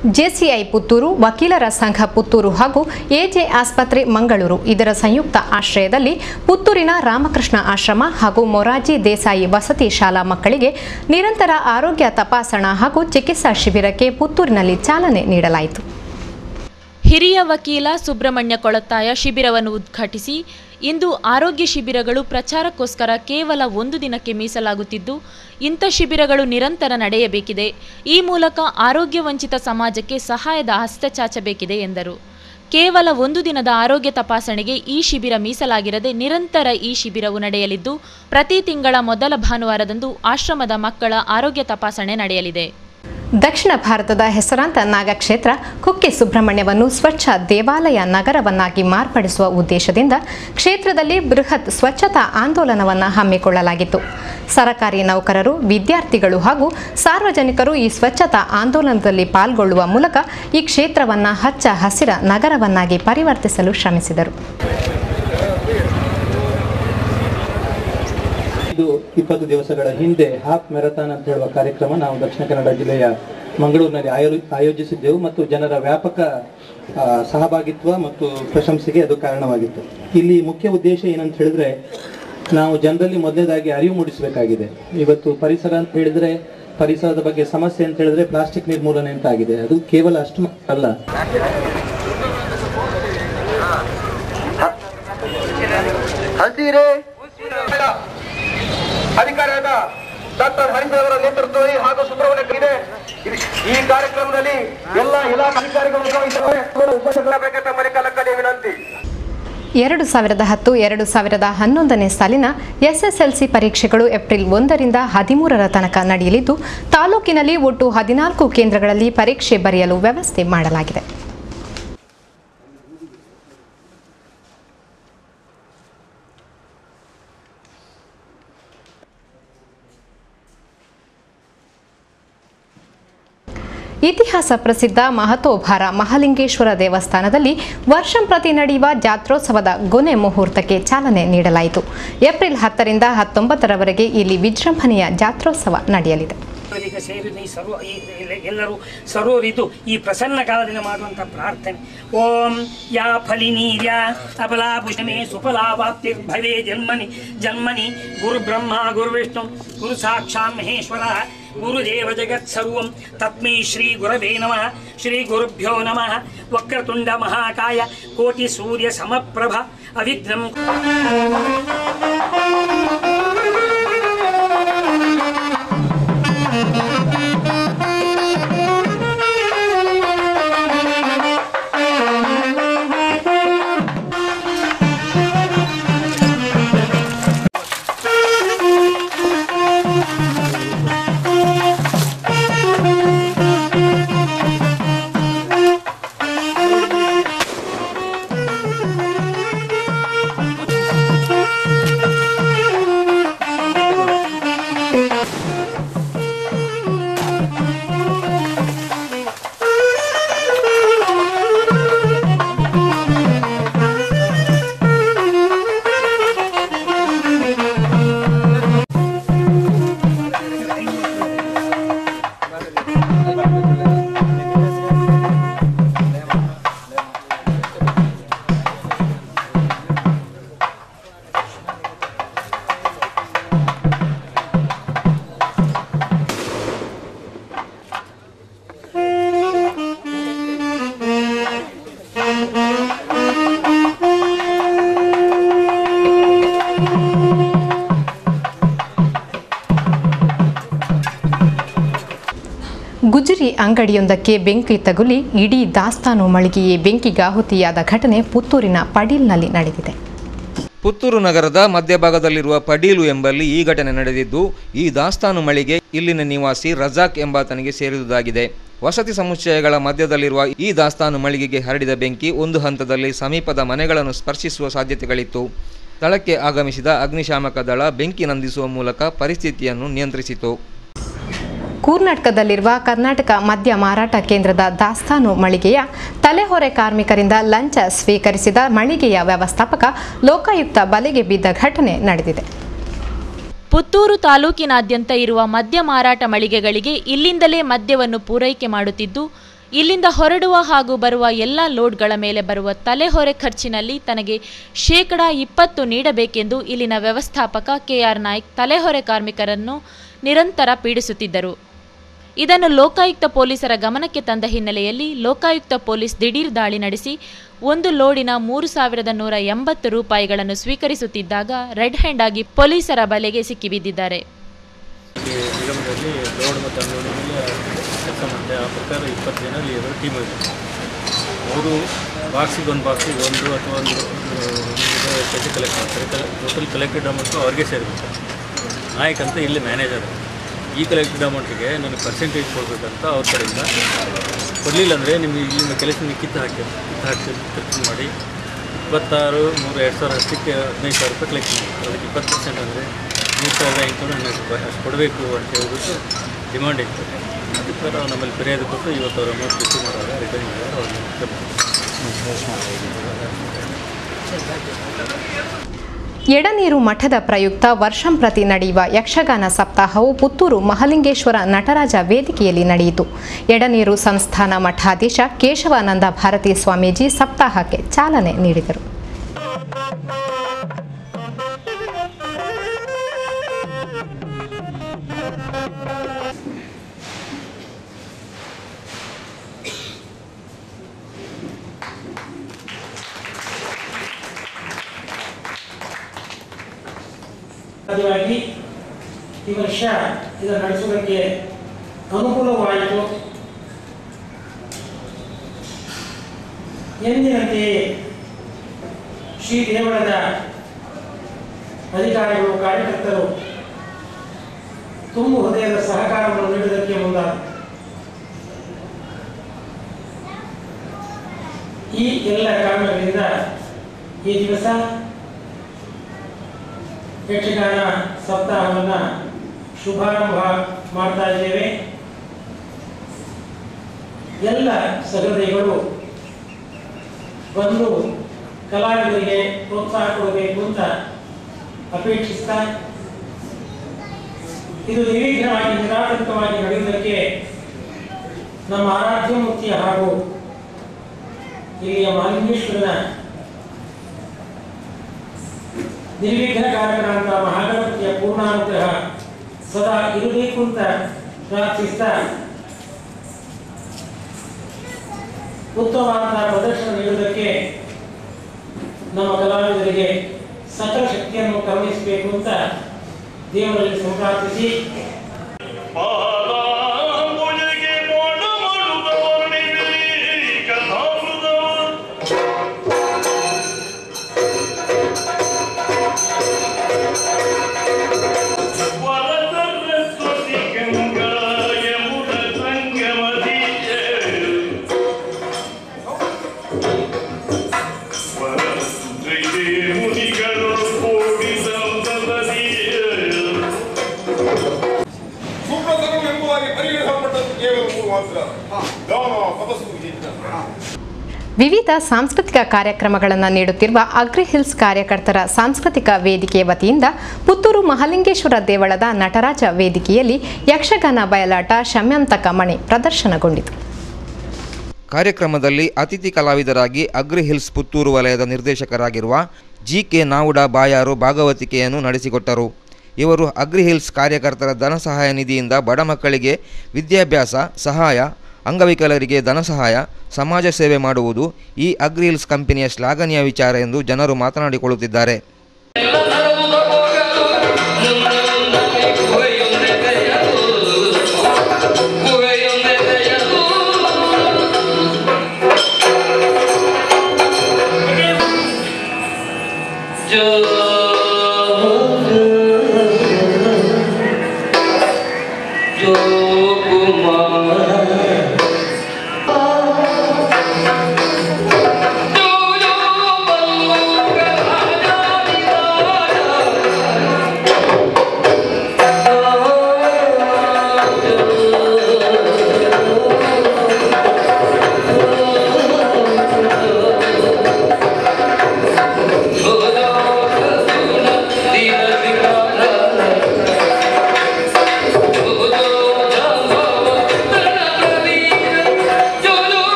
JCI Puttur ವಕೀಲರ ಸಂಘ ಪುತ್ತೂರು ಹಾಗೂ ಎಜೆ ಆಸ್ಪತ್ರೆ ಮಂಗಳೂರು ಇದರ ಸಂಯುಕ್ತ ಆಶ್ರಯದಲ್ಲಿ ಪುತ್ತೂರಿನ ರಾಮಕೃಷ್ಣ ಆಶ್ರಮ ಹಾಗೂ ಮೊರಾರ್ಜಿ ದೇಸಾಯಿ ವಸತಿ ಶಾಲಾ ಮಕ್ಕಳಿಗೆ ನಿರಂತರ ಆರೋಗ್ಯ ತಪಾಸಣಾ ಹಾಗೂ ಚಿಕಿತ್ಸಾ ಶಿಬಿರಕ್ಕೆ ಪುತ್ತೂರಿನಲ್ಲಿ ಚಾಲನೆ ನೀಡಲಾಯಿತು ಹಿರಿಯ ವಕೀಲ ಸುಬ್ರಹ್ಮಣ್ಯ ಕೊಳತ್ತಾಯ ಶಿಬಿರವನ್ನು ಉದ್ಘಾಟಿಸಿ ಇಂದು ಆರೋಗ್ಯ ಶಿಬಿರಗಳು ಪ್ರಚಾರಕ್ಕೋಸ್ಕರ ಕೇವಲ ಒಂದು ದಿನಕ್ಕೆ ಮೀಸಲಾಗುತ್ತಿದ್ದು ಇಂಥ ಶಿಬಿರಗಳು ನಿರಂತರ ನಡೆಯಬೇಕಿದೆ ಈ ಮೂಲಕ ಆರೋಗ್ಯ ವಂಚಿತ ಸಮಾಜಕ್ಕೆ ಸಹಾಯದ ಹಸ್ತ ಚಾಚಬೇಕಿದೆ ಎಂದರು ಕೇವಲ ಒಂದು ದಿನದ ಆರೋಗ್ಯ ತಪಾಸಣೆಗೆ ಈ ಶಿಬಿರ ಮೀಸಲಾಗಿರದೆ ನಿರಂತರ ಈ ಶಿಬಿರವು ನಡೆಯಲಿದ್ದು ಪ್ರತಿ ತಿಂಗಳ ಮೊದಲ ಭಾನುವಾರದಂದು ಆಶ್ರಮದ ಮಕ್ಕಳ ಆರೋಗ್ಯ ತಪಾಸಣೆ ನಡೆಯಲಿದೆ ದಕ್ಷಿಣ ಭಾರತದ ಹೆಸರಾಂತ ನಾಗಕ್ಷೇತ್ರ ಕುಕ್ಕೆ ಸುಬ್ರಹ್ಮಣ್ಯವನ್ನು ಸ್ವಚ್ಛ ದೇವಾಲಯ ನಗರವನ್ನಾಗಿ ಮಾರ್ಪಡಿಸುವ ಉದ್ದೇಶದಿಂದ ಕ್ಷೇತ್ರದಲ್ಲಿ ಬೃಹತ್ ಸ್ವಚ್ಛತಾ ಆಂದೋಲನವನ್ನು ಹಮ್ಮಿಕೊಳ್ಳಲಾಗಿತ್ತು ಸರಕಾರಿ ನೌಕರರು ವಿದ್ಯಾರ್ಥಿಗಳು ಹಾಗೂ ಸಾರ್ವಜನಿಕರು ಈ ಸ್ವಚ್ಛತಾ ಆಂದೋಲನದಲ್ಲಿ ಪಾಲ್ಗೊಳ್ಳುವ ಮೂಲಕ ಈ ಕ್ಷೇತ್ರವನ್ನು ಹಚ್ಚ ಹಸಿರ ನಗರವನ್ನಾಗಿ ಪರಿವರ್ತಿಸಲು ಶ್ರಮಿಸಿದರು ಇದು ಇಪ್ಪತ್ತು ದಿವಸಗಳ ಹಿಂದೆ ಹಾಫ್ ಮ್ಯಾರಥಾನ್ ಅಂತ ಹೇಳುವ ಕಾರ್ಯಕ್ರಮ ನಾವು ದಕ್ಷಿಣ ಕನ್ನಡ ಜಿಲ್ಲೆಯ ಮಂಗಳೂರಿನಲ್ಲಿ ಆಯೋ- ಆಯೋಜಿಸಿದ್ದೆವು ಮತ್ತು ಜನರ ವ್ಯಾಪಕ ಆ, ಸಹಭಾಗಿತ್ವ ಮತ್ತು ಪ್ರಶಂಸೆಗೆ ಅದು ಕಾರಣವಾಗಿತ್ತು ಇಲ್ಲಿ ಮುಖ್ಯ ಉದ್ದೇಶ ಏನಂತ ಹೇಳಿದ್ರೆ ನಾವು ಜನರಲ್ಲಿ ಮೊದಲನೇದಾಗಿ ಅರಿವು ಮೂಡಿಸಬೇಕಾಗಿದೆ ಇವತ್ತು ಪರಿಸರ ಅಂತ ಹೇಳಿದ್ರೆ ಪರಿಸರದ ಬಗ್ಗೆ ಸಮಸ್ಯೆ ಅಂತ ಹೇಳಿದ್ರೆ ಪ್ಲಾಸ್ಟಿಕ್ ನಿರ್ಮೂಲನೆ ಅಂತ ಆಗಿದೆ ಅದು ಕೇವಲ ಅಷ್ಟು ಮಾತ್ರ ಅಲ್ಲ ಹಸಿರೇ ಅಧಿಕಾರಿಯಾದ ಡಾಕ್ಟರ್ ಹರೀಶ್ ನೇತೃತ್ವದಲ್ಲಿ ಹಾಗೂ ಸುಬ್ರಹ್ಮಣ್ಯ ಇದೆ ಈ ಕಾರ್ಯಕ್ರಮದಲ್ಲಿ ಎಲ್ಲ ಇಲಾಖೆ ಅಧಿಕಾರಿಗಳು ಭಾಗವಹಿಸಿದ್ದಾರೆ. ಉಪಸ್ಥಿತರಾಗಬೇಕೆಂದು ತಮ್ಮಲ್ಲಿ ಕಳಕಳಿಯ ವಿನಂತಿ ಎರಡು ಸಾವಿರದ ಹತ್ತು ಎರಡು ಸಾವಿರದ ಹನ್ನೊಂದನೇ ಸಾಲಿನ ಎಸ್ಎಸ್ಎಲ್ಸಿ ಪರೀಕ್ಷೆಗಳು ಏಪ್ರಿಲ್ ಒಂದರಿಂದ ಹದಿಮೂರರ ತನಕ ನಡೆಯಲಿದ್ದು ತಾಲೂಕಿನಲ್ಲಿ ಒಟ್ಟು ಹದಿನಾಲ್ಕು ಕೇಂದ್ರಗಳಲ್ಲಿ ಪರೀಕ್ಷೆ ಬರೆಯಲು ವ್ಯವಸ್ಥೆ ಮಾಡಲಾಗಿದೆ ಇತಿಹಾಸ ಪ್ರಸಿದ್ಧ ಮಹತೋಭಾರ ಮಹಾಲಿಂಗೇಶ್ವರ ದೇವಸ್ಥಾನದಲ್ಲಿ ವರ್ಷಂಪ್ರತಿ ನಡೆಯುವ ಜಾತ್ರೋತ್ಸವದ ಗೊನೆ ಮುಹೂರ್ತಕ್ಕೆ ಚಾಲನೆ ನೀಡಲಾಯಿತು ಏಪ್ರಿಲ್ ಹತ್ತರಿಂದ ಹತ್ತೊಂಬತ್ತರವರೆಗೆ ಇಲ್ಲಿ ವಿಜೃಂಭಣೆಯ ಜಾತ್ರೋತ್ಸವ ನಡೆಯಲಿದೆ ಈಗ ಸೇರಿ ಈ ಸರ್ವ ಈ ಎಲ್ಲ- ಎಲ್ಲರೂ ಸರ್ವರಿದ್ದು ಈ ಪ್ರಸನ್ನ ಕಾಲದಿಂದ ಮಾಡುವಂಥ ಪ್ರಾರ್ಥನೆ ಓಂ ಯಾ ಫಲಿನೀರ್ಯ ಅಬಲಾಭುಷಮೇ ಸುಫಲಾವಾಪ್ತಿ ಭವೇ ಜನ್ಮನಿ ಜನ್ಮನಿ ಗುರು ಬ್ರಹ್ಮ ಗುರು ವಿಷ್ಣು ಗುರು ಸಾಕ್ಷಾತ್ ಮಹೇಶ್ವರ ಗುರುದೇವ ಜಗತ್ ಸರ್ವಂ ತಸ್ಮೈ ಶ್ರೀ ಗುರವೇ ನಮಃ ಶ್ರೀ ಗುರುಭ್ಯೋ ನಮಃ ವಕ್ರತುಂಡ ಮಹಾಕಾಯ ಕೋಟಿ ಸೂರ್ಯ ಸಮಪ್ರಭ ಅವಿಘ್ನಂ ಗುಜರಿ ಅಂಗಡಿಯೊಂದಕ್ಕೆ ಬೆಂಕಿ ತಗುಲಿ ಇಡೀ ದಾಸ್ತಾನು ಮಳಿಗೆಯೇ ಬೆಂಕಿಗಾಹುತಿಯಾದ ಘಟನೆ ಪುತ್ತೂರಿನ ಪಡೀಲ್ನಲ್ಲಿ ನಡೆದಿದೆ ಪುತ್ತೂರು ನಗರದ ಮಧ್ಯಭಾಗದಲ್ಲಿರುವ ಪಡೀಲು ಎಂಬಲ್ಲಿ ಈ ಘಟನೆ ನಡೆದಿದ್ದು ಈ ದಾಸ್ತಾನು ಮಳಿಗೆ ಇಲ್ಲಿನ ನಿವಾಸಿ ರಜಾಕ್ ಎಂಬಾತನಿಗೆ ಸೇರಿದುದಾಗಿದೆ ವಸತಿ ಸಮುಚ್ಚಯಗಳ ಮಧ್ಯದಲ್ಲಿರುವ ಈ ದಾಸ್ತಾನು ಮಳಿಗೆಗೆ ಹರಡಿದ ಬೆಂಕಿ ಒಂದು ಹಂತದಲ್ಲಿ ಸಮೀಪದ ಮನೆಗಳನ್ನು ಸ್ಪರ್ಶಿಸುವ ಸಾಧ್ಯತೆಗಳಿತ್ತು ಸ್ಥಳಕ್ಕೆ ಆಗಮಿಸಿದ ಅಗ್ನಿಶಾಮಕ ದಳ ಬೆಂಕಿ ನಂದಿಸುವ ಮೂಲಕ ಪರಿಸ್ಥಿತಿಯನ್ನು ನಿಯಂತ್ರಿಸಿತು ಕರ್ನಾಟಕದಲ್ಲಿರುವ ಕರ್ನಾಟಕ ಮದ್ಯ ಮಾರಾಟ ಕೇಂದ್ರದ ದಾಸ್ತಾನು ಮಳಿಗೆಯ ತಲೆಹೊರೆ ಕಾರ್ಮಿಕರಿಂದ ಲಂಚ ಸ್ವೀಕರಿಸಿದ ಮಳಿಗೆಯ ವ್ಯವಸ್ಥಾಪಕ ಲೋಕಾಯುಕ್ತ ಬಲೆಗೆ ಬಿದ್ದ ಘಟನೆ ನಡೆದಿದೆ ಪುತ್ತೂರು ತಾಲೂಕಿನಾದ್ಯಂತ ಇರುವ ಮದ್ಯ ಮಾರಾಟ ಮಳಿಗೆಗಳಿಗೆ ಇಲ್ಲಿಂದಲೇ ಮದ್ಯವನ್ನು ಪೂರೈಕೆ ಮಾಡುತ್ತಿದ್ದು ಇಲ್ಲಿಂದ ಹೊರಡುವ ಹಾಗೂ ಬರುವ ಎಲ್ಲ ಲೋಡ್ಗಳ ಮೇಲೆ ಬರುವ ತಲೆಹೊರೆ ಖರ್ಚಿನಲ್ಲಿ ತನಗೆ ಶೇಕಡಾ ಇಪ್ಪತ್ತು ನೀಡಬೇಕೆಂದು ಇಲ್ಲಿನ ವ್ಯವಸ್ಥಾಪಕ ಕೆಆರ್ ನಾಯ್ಕ್ ತಲೆಹೊರೆ ಕಾರ್ಮಿಕರನ್ನು ನಿರಂತರ ಪೀಡಿಸುತ್ತಿದ್ದರು ಇದನ್ನು ಲೋಕಾಯುಕ್ತ ಪೊಲೀಸರ ಗಮನಕ್ಕೆ ತಂದ ಹಿನ್ನೆಲೆಯಲ್ಲಿ ಲೋಕಾಯುಕ್ತ ಪೊಲೀಸ್ ದಿಢೀರ್ ದಾಳಿ ನಡೆಸಿ ಒಂದು ಲೋಡಿನ ಮೂರು ಸಾವಿರದ ನೂರ ಎಂಬತ್ತು ರೂಪಾಯಿಗಳನ್ನು ಸ್ವೀಕರಿಸುತ್ತಿದ್ದಾಗ ರೆಡ್ ಹ್ಯಾಂಡ್ ಆಗಿ ಪೊಲೀಸರ ಬಲೆಗೆ ಸಿಕ್ಕಿಬಿದ್ದಿದ್ದಾರೆ ಈ ನಿಗಮದಲ್ಲಿ ಲೋಡ್ ಮತ್ತು ಅನ್ಲೋಡ್ ಮೇಲೆ ಕೆಲಸ ಮಾಡಿದೆ ಆ ಪ್ರಕಾರ ಇಪ್ಪತ್ತು ಜನ ಅಲ್ಲಿ ಇರೋ ಟೀಮ್ ಇದೆ ಅವರು ಬಾಕ್ಸಿಗೆ ಒಂದು ಬಾಕ್ಸಿಗೆ ಒಂದು ಅಥವಾ ಒಂದು ಪೈಸೆ ಕಲೆಕ್ಟ್ ಮಾಡ್ತಾರೆ ಕಲೆ ಟೋಟಲ್ ಕಲೆಕ್ಟೆಡ್ ಅಮೌಂಟು ಅವ್ರಿಗೆ ಸೇರಬೇಕು ನಾಯಕ್ ಅಂತ ಇಲ್ಲಿ ಮ್ಯಾನೇಜರ್ ಈ ಕಲೆಕ್ಟೆಡ್ ಅಮೌಂಟಿಗೆ ನನಗೆ ಪರ್ಸೆಂಟೇಜ್ ಕೊಡಬೇಕಂತ ಅವ್ರ ಕಡೆಯಿಂದ ಕೊಡಲಿಲ್ಲ ಅಂದರೆ ನಿಮಗೆ ಇಲ್ಲಿಂದ ಕೆಲಸ ನೀವು ಕಿತ್ತು ಹಾಕಿ ಕಿತ್ತು ಹಾಕಿ ಖರ್ಚು ಮಾಡಿ ಇಪ್ಪತ್ತಾರು ಮೂರು ಎರಡು ಸಾವಿರ ಹತ್ತಕ್ಕೆ ಹದಿನೈದು ಸಾವಿರ ರೂಪಾಯಿ ಕಲೆಕ್ಟ್ ಮಾಡಿ ಅದಕ್ಕೆ ಇಪ್ಪತ್ತು ಪರ್ಸೆಂಟ್ ಅಂದರೆ ಮೂರು ಸಾವಿರದ ಎಂಟುನೂರ ಹನ್ನೆರಡು ರೂಪಾಯಿ ಅಷ್ಟು ಕೊಡಬೇಕು ಅಂತ ಹೇಳ್ಬಿಟ್ಟು ಡಿಮಾಂಡ್ ಇತ್ತು ಅದಕ್ಕೆ ನಾವು ನಮ್ಮಲ್ಲಿ ಫಿರ್ಯಾದಿ ಕೊಟ್ಟು ಇವತ್ತು ಅವ್ರ ಅಮೌಂಟ್ ರಿಸೀವ್ ಮಾಡುವಾಗ ರಿಟರ್ನ್ ಮಾಡಿದ್ರೆ ಅವ್ರನ್ನ ಎಡನೀರು ಮಠದ ಪ್ರಯುಕ್ತ ವರ್ಷಂಪ್ರತಿ ನಡೆಯುವ ಯಕ್ಷಗಾನ ಸಪ್ತಾಹವು ಪುತ್ತೂರು ಮಹಲಿಂಗೇಶ್ವರ ನಟರಾಜ ವೇದಿಕೆಯಲ್ಲಿ ನಡೆಯಿತು ಎಡನೀರು ಸಂಸ್ಥಾನ ಮಠಾಧೀಶ ಕೇಶವಾನಂದ ಭಾರತಿ ಸ್ವಾಮೀಜಿ ಸಪ್ತಾಹಕ್ಕೆ ಚಾಲನೆ ನೀಡಿದರು ಸಾಧ್ಯವಾಗಿ ಈ ವರ್ಷ ಇದನ್ನು ನಡೆಸುವುದಕ್ಕೆ ಅನುಕೂಲವಾಯಿತು ಎಂದಿನಂತೆಯೇ ಶ್ರೀ ದೇವಳದ ಅಧಿಕಾರಿಗಳು ಕಾರ್ಯಕರ್ತರು ತುಂಬು ಹೃದಯದ ಸಹಕಾರವನ್ನು ನೀಡುವುದಕ್ಕೆ ಮುಂದಾದ ಈ ಎಲ್ಲ ಕಾರಣಗಳಿಂದ ಈ ದಿವಸ ಯಕ್ಷಗಾನ ಸಪ್ತಾಹವನ್ನು ಶುಭಾರಂಭ ಮಾಡ್ತಾ ಇದ್ದೇವೆ ಎಲ್ಲ ಸಹೃದಯಗಳು ಬಂದು ಕಲಾವಿದರಿಗೆ ಪ್ರೋತ್ಸಾಹ ಕೊಡಬೇಕು ಅಂತ ಅಪೇಕ್ಷಿಸ್ತಾ ಇದು ನಿರ್ವಿಘ್ನವಾಗಿ ನಿರಾತಂಕವಾಗಿ ನಡೆಯುವುದಕ್ಕೆ ನಮ್ಮ ಆರಾಧ್ಯ ಮೂರ್ತಿ ಹಾಗೂ ಇಲ್ಲಿಯ ಮಹಾಲಿಂಗೇಶ್ವರನ ನಿರ್ವಿಘ್ನಕಾರಕನಾದ ಮಹಾಗಣಪತಿಯ ಪೂರ್ಣಾನುಗ್ರಹ ಸದಾ ಇರಬೇಕು ಅಂತ ಪ್ರಾರ್ಥಿಸ್ತಾ ಉತ್ತಮವಾದ ಪ್ರದರ್ಶನ ನೀಡುವುದಕ್ಕೆ ನಮ್ಮ ಕಲಾವಿದರಿಗೆ ಸಕಲ ಶಕ್ತಿಯನ್ನು ಕರುಣಿಸಬೇಕು ಅಂತ ದೇವರಲ್ಲಿ ಸಂಪ್ರಾರ್ಥಿಸಿ ಪಾದಾಂಬುಜಗೆ ಮೋಡ ಮಾಡುತ್ತವನಿಗೆ ಕಥಾಮೃತವ ವರಸರಸ್ವತಿ ಗಂಗಾಯ ಮುಡ ಸಂಗಮದಿಯೇ ವರಸುತ್ರಿಗೆ ಮುನಿಗಳು ಕೋಡಿ ಸಂತತಿಯೇ ಸುಪ್ರಸನ್ನಂ ಎಂಬುದಾಗಿ ಪರಿಗಣಿಸಲ್ಪಟ್ಟದ್ದು ಕೇವಲ ಮೂರು ಮಾತ್ರ ದಾನ ತಪಸ್ಸು ಯಜ್ಞ ವಿವಿಧ ಸಾಂಸ್ಕೃತಿಕ ಕಾರ್ಯಕ್ರಮಗಳನ್ನು ನೀಡುತ್ತಿರುವ ಅಗ್ರಿ ಹಿಲ್ಸ್ ಕಾರ್ಯಕರ್ತರ ಸಾಂಸ್ಕೃತಿಕ ವೇದಿಕೆ ವತಿಯಿಂದ ಪುತ್ತೂರು ಮಹಾಲಿಂಗೇಶ್ವರ ದೇವಳದ ನಟರಾಜ ವೇದಿಕೆಯಲ್ಲಿ ಯಕ್ಷಗಾನ ಬಯಲಾಟ ಶಮ್ಯಂತಕ ಮಣಿ ಪ್ರದರ್ಶನಗೊಂಡಿತು ಕಾರ್ಯಕ್ರಮದಲ್ಲಿ ಅತಿಥಿ ಕಲಾವಿದರಾಗಿ ಅಗ್ರಿ ಹಿಲ್ಸ್ ಪುತ್ತೂರು ವಲಯದ ನಿರ್ದೇಶಕರಾಗಿರುವ ಜಿ ಕೆ ನಾವುಡ ಬಾಯಾರು ಭಾಗವತಿಕೆಯನ್ನು ನಡೆಸಿಕೊಟ್ಟರು ಇವರು ಅಗ್ರಿ ಹಿಲ್ಸ್ ಕಾರ್ಯಕರ್ತರ ಧನ ಸಹಾಯ ನಿಧಿಯಿಂದ ಬಡ ಮಕ್ಕಳಿಗೆ ವಿದ್ಯಾಭ್ಯಾಸ ಸಹಾಯ ಅಂಗವಿಕಲರಿಗೆ ಧನ ಸಹಾಯ ಸಮಾಜ ಸೇವೆ ಮಾಡುವುದು ಈ ಅಗ್ರಿ ಹಿಲ್ಸ್ ಕಂಪನಿಯ ಶ್ಲಾಘನೀಯ ವಿಚಾರ ಎಂದು ಜನರು ಮಾತನಾಡಿಕೊಳ್ಳುತ್ತಿದ್ದಾರೆ ಜೋ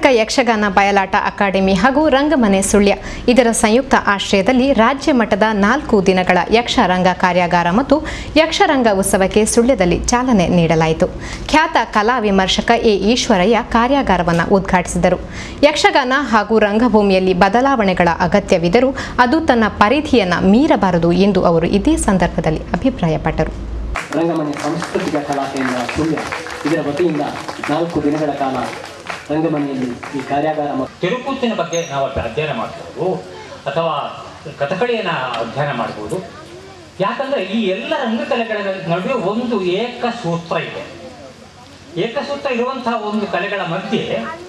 ಕರ್ನಾಟಕ ಯಕ್ಷಗಾನ ಬಯಲಾಟ ಅಕಾಡೆಮಿ ಹಾಗೂ ರಂಗಮನೆ ಸುಳ್ಯ ಇದರ ಸಂಯುಕ್ತ ಆಶ್ರಯದಲ್ಲಿ ರಾಜ್ಯ ಮಟ್ಟದ ನಾಲ್ಕು ದಿನಗಳ ಯಕ್ಷರಂಗ ಕಾರ್ಯಾಗಾರ ಮತ್ತು ಯಕ್ಷರಂಗ ಉತ್ಸವಕ್ಕೆ ಸುಳ್ಯದಲ್ಲಿ ಚಾಲನೆ ನೀಡಲಾಯಿತು ಖ್ಯಾತ ಕಲಾ ವಿಮರ್ಶಕ ಎ ಈಶ್ವರಯ್ಯ ಕಾರ್ಯಾಗಾರವನ್ನು ಉದ್ಘಾಟಿಸಿದರು ಯಕ್ಷಗಾನ ಹಾಗೂ ರಂಗಭೂಮಿಯಲ್ಲಿ ಬದಲಾವಣೆಗಳ ಅಗತ್ಯವಿದ್ದರೂ ಅದು ತನ್ನ ಪರಿಧಿಯನ್ನು ಮೀರಬಾರದು ಎಂದು ಅವರು ಇದೇ ಸಂದರ್ಭದಲ್ಲಿ ಅಭಿಪ್ರಾಯಪಟ್ಟರು ರಂಗಮನೆ ಸಾಂಸ್ಕೃತಿಕ ಕಲಾ ಕೇಂದ್ರ ಸುಳ್ಯ ಇದರ ವತಿಯಿಂದ ನಾಲ್ಕು ದಿನಗಳ ಕಾಲ ರಂಗಮನೆಯಲ್ಲಿ ಈ ಕಾರ್ಯಾಗಾರ ಮತ್ತು ತಿರುಕೂತಿನ ಬಗ್ಗೆ ನಾವು ಅದು ಅಧ್ಯಯನ ಮಾಡ್ಬೋದು ಅಥವಾ ಕಥಕಳಿಯನ್ನು ಅಧ್ಯಯನ ಮಾಡ್ಬೋದು ಯಾಕಂದ್ರೆ ಈ ಎಲ್ಲ ರಂಗಕಲೆಗಳ ನಡುವೆ ಒಂದು ಏಕ ಸೂತ್ರ ಇದೆ ಏಕಸೂತ್ರ ಇರುವಂತಹ ಒಂದು ಕಲೆಗಳ ಮಧ್ಯೆ